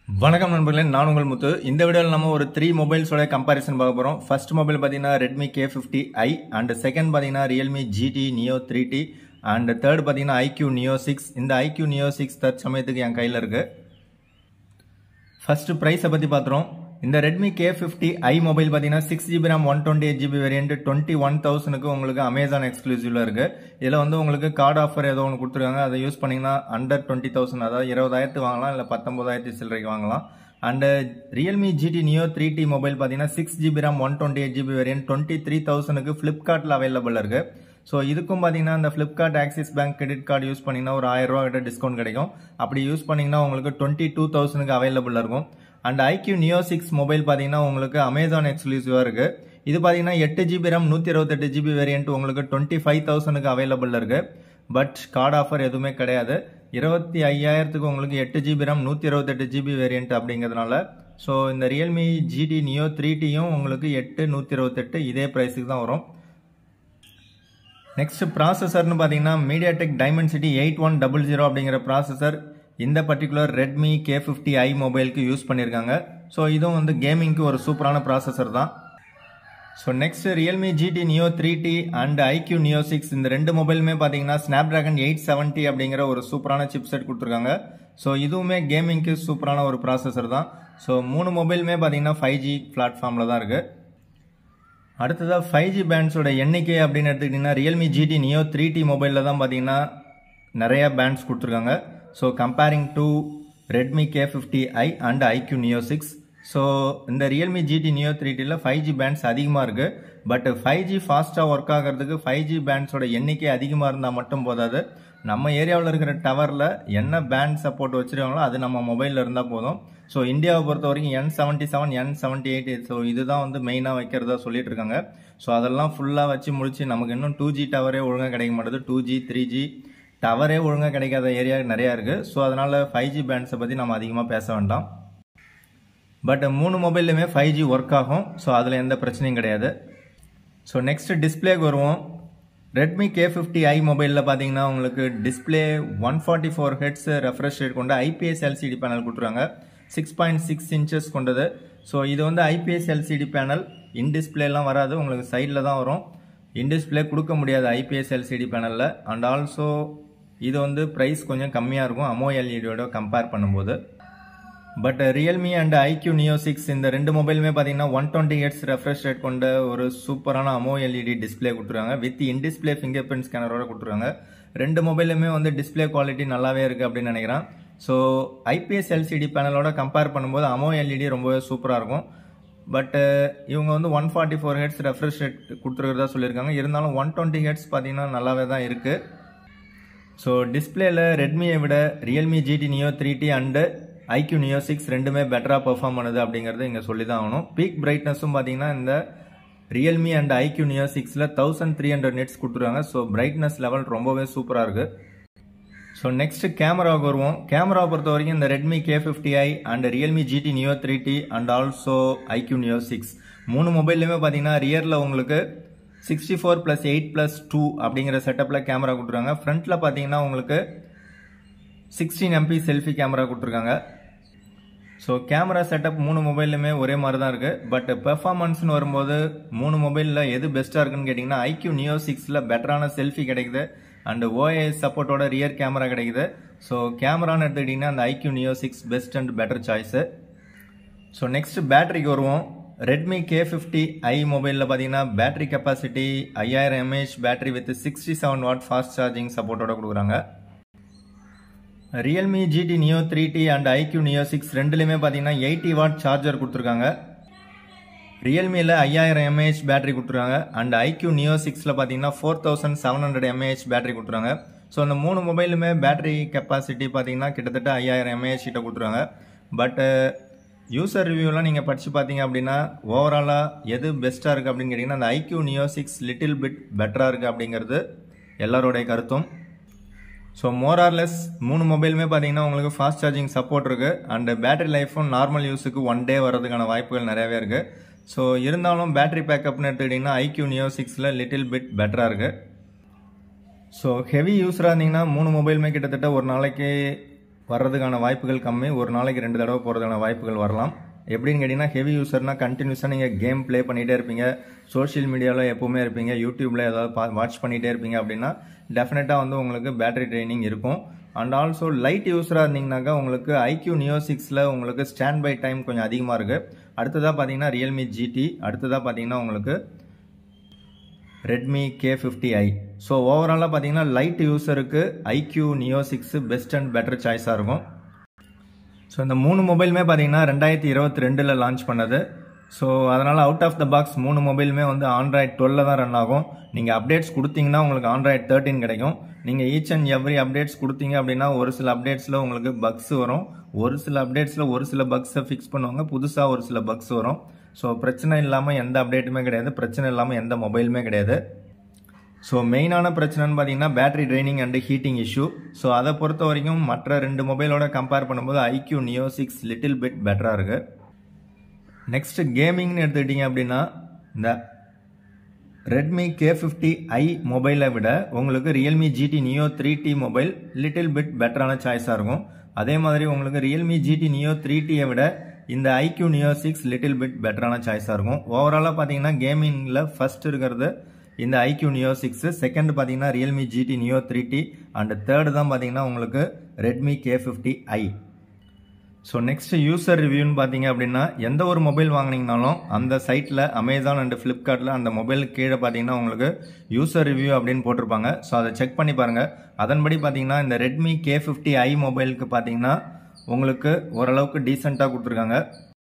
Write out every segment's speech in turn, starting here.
வணக்கம் நண்பர்களே நான் உங்கள் முத்து இந்த வீடியோவில் நம்ம ஒரு த்ரீ மொபைல்ஸோட கம்பாரிசன் பார்க்க போகிறோம் ஃபர்ஸ்ட் மொபைல் பார்த்தீங்கன்னா Redmi K fifty i and second பார்த்தீங்கன்னா Realme GT Neo three T and third பார்த்தீங்கன்னா ஐக்யூ நியோ சிக்ஸ் இந்த ஐக்யூ நியோ சிக்ஸ் தற்சமயத்துக்கு என் கையில் இருக்கு ஃபர்ஸ்ட் ப்ரைஸை பற்றி பார்த்துறோம் இந்த Redmi K fifty i mobile பார்த்தீங்கன்னா six GB RAM one twenty eight GB variant twenty one தௌசண்ட்க்கு உங்களுக்கு அமேசான் எக்ஸ்க்ளூசிவ்ல இருக்கு இதில் வந்து உங்களுக்கு கார்டு ஆஃபர் ஏதோ ஒன்று கொடுத்துருக்காங்க அதை யூஸ் பண்ணீங்கன்னா அண்டர் டுவெண்ட்டி தௌசண்ட் அதாவது இருபதாயிரத்து வாங்கலாம் இல்லை பத்தொன்பதாயிரத்தி சில்லறைக்கு வாங்கலாம் and Realme GT Neo three T mobile பார்த்தீங்கன்னா six GB RAM one twenty eight GB variant twenty three தௌசண்ட்க்கு ஃப்ளிப்கார்ட்டில் அவைலபிள் இருக்கு ஸோ இதுக்கும் பார்த்தீங்கன்னா இந்த Flipkart Axis bank credit card use பண்ணிங்கன்னா ஒரு ஆயிரம் ரூபா கிட்ட டிஸ்கவுண்ட் கிடைக்கும் அப்படி யூஸ் பண்ணிங்கன்னா உங்களுக்கு டுவெண்ட்டி டூ தௌசண்ட்க்கு அவைலபிள் இருக்கும் and iQOO Neo six mobile பார்த்தீங்கன்னா உங்களுக்கு அமேசான் எக்ஸ்க்ளூசிவாக இருக்கு இது பார்த்தீங்கன்னா எட்டு ஜிபி ரேம் நூற்றி இருபத்தெட்டு ஜிபி வேரியன்ட் உங்களுக்கு டுவெண்ட்டி ஃபைவ் தௌசண்ட்க்கு அவைலபிள் இருக்கு பட் கார்டு ஆஃபர் எதுவுமே கிடையாது இருபத்தி ஐயாயிரத்துக்கு உங்களுக்கு எட்டு ஜிபி ரேம் நூற்றி இருபத்தெட்டு ஜிபி வேரியன்ட் அப்படிங்கிறதுனால ஸோ இந்த ரியல்மி ஜிடி நியோ த்ரீ டியும் உங்களுக்கு எட்டு நூற்றி இருபத்தெட்டு இதே ப்ரைஸுக்கு தான் வரும் நெக்ஸ்ட் ப்ராசஸர்னு பார்த்தீங்கன்னா MediaTek Dimensity eight one double zero அப்படிங்கிற ப்ராசஸர் இந்த particular Redmi K fifty i மொபைலுக்கு யூஸ் பண்ணியிருக்காங்க ஸோ இதுவும் வந்து கேமிங்க்கு ஒரு சூப்பரான ப்ராசஸர் தான் so next Realme GT Neo three T and iQOO Neo six இந்த ரெண்டு மொபைலுமே பார்த்தீங்கன்னா ஸ்னாப் ட்ராகன் எயிட் செவன்ட்டி அப்படிங்கிற ஒரு சூப்பரான சிப் செட் கொடுத்துருக்காங்க ஸோ இதுவுமே கேமிங்க்கு சூப்பரான ஒரு ப்ராசஸர் தான் ஸோ மூணு மொபைலுமே பார்த்தீங்கன்னா ஃபைவ் ஜி பிளாட்ஃபார்மில் தான் இருக்குது அடுத்ததாக ஃபைவ் ஜி பேண்ட்ஸோட எண்ணிக்கை அப்படின்னு எடுத்துக்கிட்டிங்கன்னா Realme GT Neo three T மொபைலில் தான் பார்த்தீங்கன்னா நிறைய பேண்ட்ஸ் கொடுத்துருக்காங்க so comparing to Redmi K fifty i and iQOO Neo six so இந்த ரியல்மி ஜிடி நியோ த்ரீ டியில் ஃபைவ் ஜி பேண்ட்ஸ் அதிகமாக இருக்குது பட் ஃபைவ் ஜி ஃபாஸ்ட்டாக ஒர்க் ஆகிறதுக்கு ஃபைவ் ஜி பேண்ட்ஸோட எண்ணிக்கை அதிகமாக இருந்தால் மட்டும் போதாது நம்ம ஏரியாவில் இருக்கிற டவரில் என்ன பேண்ட் சப்போர்ட் வச்சுருக்காங்களோ அது நம்ம மொபைலில் இருந்தால் போதும் ஸோ இந்தியாவை பொறுத்த வரைக்கும் N seventy seven N seventy eight so இதுதான் வந்து மெயினாக வைக்கிறதா சொல்லிட்டு இருக்காங்க ஸோ அதெல்லாம் ஃபுல்லாக வச்சு முடிச்சு நமக்கு இன்னும் டூ ஜி டவரே ஒழுங்காக கிடைக்க மாட்டேது டூ ஜி த்ரீ ஜி டவரே ஒழுங்காக கிடைக்காத ஏரியா நிறையா இருக்குது ஸோ அதனால் ஃபைவ் ஜி பேண்ட்ஸை பற்றி நம்ம அதிகமாக பேச வேண்டாம் பட் மூணு மொபைல்லையுமே ஃபைவ் ஜி ஒர்க் ஆகும் ஸோ அதில் எந்த பிரச்சனையும் கிடையாது ஸோ நெக்ஸ்ட் டிஸ்பிளேக்கு வருவோம் ரெட்மி கே ஃபிஃப்டி ஐ மொபைலில் பார்த்தீங்கன்னா உங்களுக்கு display one forty four hertz refresh rate கொண்ட ஐபிஎஸ் எல்சிடி பேனல் கொடுத்துருவாங்க சிக்ஸ் பாயிண்ட் சிக்ஸ் இன்ச்சஸ் கொண்டது ஸோ இது வந்து ஐபிஎஸ் எல்சிடி பேனல் இன் டிஸ்பிளேலாம் வராது உங்களுக்கு சைடில் தான் வரும் இன் டிஸ்பிளே கொடுக்க முடியாது ஐபிஎஸ் எல்சிடி பேனலில் அண்ட் ஆல்சோ இது வந்து ப்ரைஸ் கொஞ்சம் கம்மியாக இருக்கும் அமோ எல்இடியோட கம்பேர் பண்ணும்போது but Realme and iQOO Neo six இந்த ரெண்டு மொபைலுமே பார்த்தீங்கன்னா one twenty hertz refresh rate கொண்ட ஒரு சூப்பரான அமோ எல்இடி டிஸ்பிளே கொடுத்துருக்காங்க with in display fingerprint ஸ்கேனரோட கொடுத்துருக்காங்க ரெண்டு மொபைலுமே வந்து டிஸ்பிளே குவாலிட்டி நல்லாவே இருக்குது அப்படின்னு நினைக்கிறேன் ஸோ ஐபிஎஸ் எல்சிடி பேனலோட கம்பேர் பண்ணும்போது அமோ எல்இடி ரொம்பவே சூப்பராக இருக்கும் பட் இவங்க வந்து one forty four hertz refresh rate கொடுத்துருக்கிறதா சொல்லியிருக்காங்க இருந்தாலும் ஒன் டுவெண்ட்டி ஹெட்ஸ் பார்த்தீங்கன்னா நல்லாவே தான் இருக்குது ஸோ டிஸ்பிளேல ரெட்மியை விட Realme GT Neo three T and iQOO Neo six ரெண்டுமே பெட்டராக பெர்ஃபார்ம் பண்ணுது அப்படிங்கிறது இங்கே சொல்லி தான் ஆகணும் பீக் பிரைட்னஸும் பார்த்தீங்கன்னா இந்த ரியல்மி அண்ட் ஐக்யூ நியோ சிக்ஸில் தௌசண்ட் த்ரீ ஹண்ட்ரட் நெட்ஸ் கொடுத்துருக்காங்க ஸோ பிரைட்னஸ் லெவல் ரொம்பவே சூப்பராக இருக்குது ஸோ நெக்ஸ்ட் கேமராவுக்கு வருவோம் கேமராவை பொறுத்த வரைக்கும் இந்த Redmi K fifty i and Realme GT Neo three T and also iQOO Neo six மூணு மொபைல்லையுமே பார்த்தீங்கன்னா ரியரில் உங்களுக்கு sixty four plus eight plus two அப்படிங்கிற செட்டப்பில் கேமரா கொடுத்துருக்காங்க ஃப்ரண்ட்டில் பார்த்தீங்கன்னா உங்களுக்கு சிக்ஸ்டீன் எம்பி செல்ஃபி கேமரா கொடுத்துருக்காங்க ஸோ கேமரா செட்டப் மூணு மொபைல்லுமே ஒரே மாதிரி தான் இருக்குது பட் பெர்ஃபார்மன்ஸ்னு வரும்போது மூணு மொபைலில் எது பெஸ்ட்டாக இருக்குன்னு கேட்டிங்கன்னா ஐக்யூ நியோ சிக்ஸில் பெட்டரான செல்ஃபி கிடைக்குது அண்ட் ஓஏஎஸ் சப்போர்ட்டோட ரியர் கேமரா கிடைக்குது ஸோ கேமரான்னு எடுத்துக்கிட்டிங்கன்னா அந்த iQOO Neo six best and better choice so next பேட்டரிக்கு வருவோம் ரெட்மி கே ஃபிஃப்டி ஐ மொபைலில் பார்த்தீங்கன்னா பேட்டரி கெப்பாசிட்டி ஐயாயிரம் mAh battery with sixty seven watt fast charging சப்போர்ட்டோட கொடுக்குறாங்க Realme GT Neo three T and iQOO Neo six ரெண்டுலேயுமே பார்த்தீங்கன்னா eighty watt charger கொடுத்துருக்காங்க ரியல்மியில் ஐயாயிரம் எம்ஏஹெச் பேட்டரி கொடுத்துருக்காங்க அண்ட் ஐக்யூ நியோ சிக்ஸில் பார்த்தீங்கன்னா four thousand seven hundred mAh battery கொடுத்துருக்காங்க ஸோ அந்த மூணு மொபைலுமே பேட்டரி கெப்பாசிட்டி பார்த்தீங்கன்னா கிட்டத்தட்ட ஐயாயிரம் எம்ஏஹெச் கிட்ட கொடுத்துருக்காங்க பட் யூசர் ரிவ்யூலாம் நீங்கள் படித்து பார்த்தீங்க அப்படின்னா ஓவராலாக எது பெஸ்ட்டாக இருக்குது அப்படின்னு கேட்டிங்கன்னா அந்த iQOO Neo six little bit பெட்டராக இருக்குது அப்படிங்கிறது எல்லாரோடைய கருத்தும் ஸோ மோரார்லெஸ் மூணு மொபைலுமே பார்த்தீங்கன்னா உங்களுக்கு ஃபாஸ்ட் சார்ஜிங் சப்போர்ட் இருக்குது அண்ட் பேட்டரி லைஃப்பும் நார்மல் யூஸுக்கு ஒன் டே வரதுக்கான வாய்ப்புகள் நிறையவே இருக்குது ஸோ இருந்தாலும் பேட்டரி பேக்கப்னு எடுத்துக்கிட்டிங்கன்னா ஐக்யூ நியோ சிக்ஸில் லிட்டில் பிட் பெட்டராக இருக்குது ஸோ ஹெவி யூஸராக இருந்தீங்கன்னா மூணு மொபைலுமே கிட்டத்தட்ட ஒரு நாளைக்கு வர்றதுக்கான வாய்ப்புகள் கம்மி ஒரு நாளைக்கு ரெண்டு தடவை போகிறதுக்கான வாய்ப்புகள் வரலாம் எப்படின்னு கேட்டிங்கன்னா ஹெவி யூசர்னா கண்டினியூஸாக நீங்கள் கேம் ப்ளே பண்ணிகிட்டே இருப்பீங்க சோஷியல் மீடியாவில் எப்போவுமே இருப்பீங்க யூடியூப்பில் ஏதாவது பா வாட்ச் பண்ணிகிட்டே இருப்பீங்க அப்படின்னா டெஃபினட்டாக வந்து உங்களுக்கு பேட்டரி ட்ரைனிங் இருக்கும் அண்ட் ஆல்சோ லைட் யூஸராக இருந்தீங்கன்னாக்கா உங்களுக்கு ஐக்யூ நியோ சிக்ஸில் உங்களுக்கு ஸ்டாண்ட் பை டைம் கொஞ்சம் அதிகமாக இருக்குது அடுத்ததாக பார்த்தீங்கன்னா ரியல்மி ஜிடி அடுத்ததாக பார்த்தீங்கன்னா உங்களுக்கு Redmi K fifty i so ஓவராலாக பார்த்தீங்கன்னா லைட் யூஸருக்கு iQOO Neo six best and better சாய்ஸாக இருக்கும் ஸோ இந்த மூணு மொபைலுமே பார்த்தீங்கன்னா ரெண்டாயிரத்தி இருபத்தி ரெண்டில் லான்ச் பண்ணது ஸோ அதனால் அவுட் ஆஃப் த பாக்ஸ் மூணு மொபைலுமே வந்து ஆண்ட்ராய்ட் டுவெல்ல தான் ரன் ஆகும் நீங்கள் அப்டேட்ஸ் கொடுத்தீங்கன்னா உங்களுக்கு ஆண்ட்ராய்ட் தேர்ட்டின் கிடைக்கும் நீங்கள் ஈச் அண்ட் எவ்ரி அப்டேட்ஸ் கொடுத்தீங்க அப்படின்னா ஒரு சில அப்டேட்ஸில் உங்களுக்கு பக்ஸ் வரும் ஒரு சில அப்டேட்ஸில் ஒரு சில பக்ஸை ஃபிக்ஸ் பண்ணுவாங்க புதுசாக ஒரு சில பக்ஸ் வரும் ஸோ பிரச்சனை இல்லாமல் எந்த அப்டேட்டுமே கிடையாது பிரச்சனை இல்லாமல் எந்த மொபைலுமே கிடையாது ஸோ மெயினான பிரச்சனைன்னு பார்த்தீங்கன்னா battery draining and heating issue so அதை பொறுத்த வரைக்கும் மற்ற ரெண்டு மொபைலோட கம்பேர் பண்ணும்போது iQOO Neo six little bit பெட்டராக இருக்குது நெக்ஸ்ட் கேமிங்னு எடுத்துக்கிட்டிங்க அப்படின்னா இந்த ரெட்மி கே ஃபிஃப்டி ஐ மொபைலை விட உங்களுக்கு Realme GT Neo three T mobile little bit பெட்டரான சாய்ஸாக இருக்கும் அதே மாதிரி உங்களுக்கு ரியல்மி ஜிடி நியோ த்ரீ டியை விட இந்த iQOO Neo six little bit பெட்டரான சாய்ஸாக இருக்கும் ஓவராலாக பார்த்தீங்கன்னா கேமிங்கில் ஃபர்ஸ்ட் இருக்கிறது இந்த ஐக்யூ நியோ சிக்ஸ் செகண்ட் பார்த்தீங்கன்னா Realme GT Neo three T and third தான் பார்த்தீங்கன்னா உங்களுக்கு Redmi K fifty i so next user ரிவ்யூன்னு பார்த்தீங்க அப்படின்னா எந்த ஒரு மொபைல் வாங்கினீங்கனாலும் அந்த சைட்டில் அமேசான் அண்ட் ஃப்ளிப்கார்ட்டில் அந்த மொபைலுக்கு கீழே பார்த்தீங்கன்னா உங்களுக்கு யூசர் ரிவ்யூ அப்படின்னு போட்டிருப்பாங்க ஸோ அதை செக் பண்ணி பாருங்கள் அதன்படி பார்த்தீங்கன்னா இந்த ரெட்மி கே ஃபிஃப்டி ஐ மொபைலுக்கு பார்த்தீங்கன்னா உங்களுக்கு ஓரளவுக்கு டீசெண்டாக கொடுத்துருக்காங்க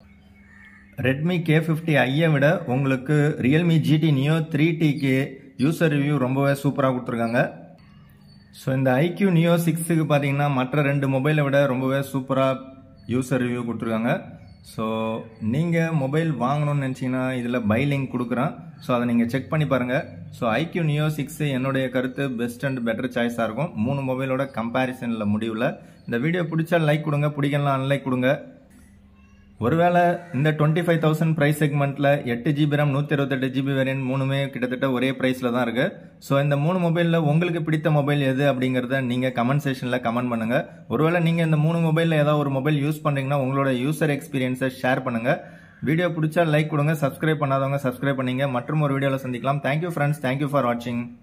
ரெட்மி கே ஃபிஃப்டி ஐயை விட உங்களுக்கு ரியல்மி ஜிடி நியோ த்ரீ டிக்கு யூசர் ரிவ்யூ ரொம்பவே சூப்பராக கொடுத்துருக்காங்க ஸோ இந்த ஐக்யூ நியோ சிக்ஸுக்கு பார்த்தீங்கன்னா மற்ற ரெண்டு மொபைலை விட ரொம்பவே சூப்பராக யூசர் ரிவ்யூ கொடுத்துருக்காங்க ஸோ நீங்கள் மொபைல் வாங்கணும்னு நினச்சிங்கன்னா இதில் பை லிங்க் கொடுக்குறேன் ஸோ அதை நீங்கள் செக் பண்ணி பாருங்கள் ஸோ ஐக்யூ நியோ சிக்ஸ் என்னுடைய கருத்து பெஸ்ட் அண்ட் பெட்டர் சாய்ஸாக இருக்கும் மூணு மொபைலோட கம்பேரிசனில் முடிவில் இந்த வீடியோ பிடிச்சா லைக் கொடுங்க பிடிக்கலாம் அன்லைக் கொடுங்க ஒருவேளை இந்த டுவெண்ட்டி ஃபைவ் தௌசண்ட் ப்ரைஸ் செக்மெண்ட்டில் எட்டு ஜிபி ரேம் நூற்றி இருபத்தெட்டு ஜிபி வேரியன்ட் மூணுமே கிட்டத்தட்ட ஒரே ப்ரைஸில் தான் இருக்குது ஸோ இந்த மூணு மொபைலில் உங்களுக்கு பிடித்த மொபைல் எது அப்படிங்கிறத நீங்கள் கமெண்ட் செஷனில் கமெண்ட் பண்ணுங்கள் ஒருவேளை நீங்கள் இந்த மூணு மொபைலில் ஏதாவது ஒரு மொபைல் யூஸ் பண்ணுறீங்கன்னா உங்களோட யூசர் எக்ஸ்பீரியன்ஸை ஷேர் பண்ணுங்கள் வீடியோ பிடிச்சா லைக் கொடுங்க சப்ஸ்கிரைப் பண்ணாதவங்க சப்ஸ்கிரைப் பண்ணீங்க மற்றும் ஒரு வீடியோவில் சந்திக்கலாம் தேங்க்யூ ஃப்ரெண்ட்ஸ் தேங்க்யூ ஃபார் வாட்சிங்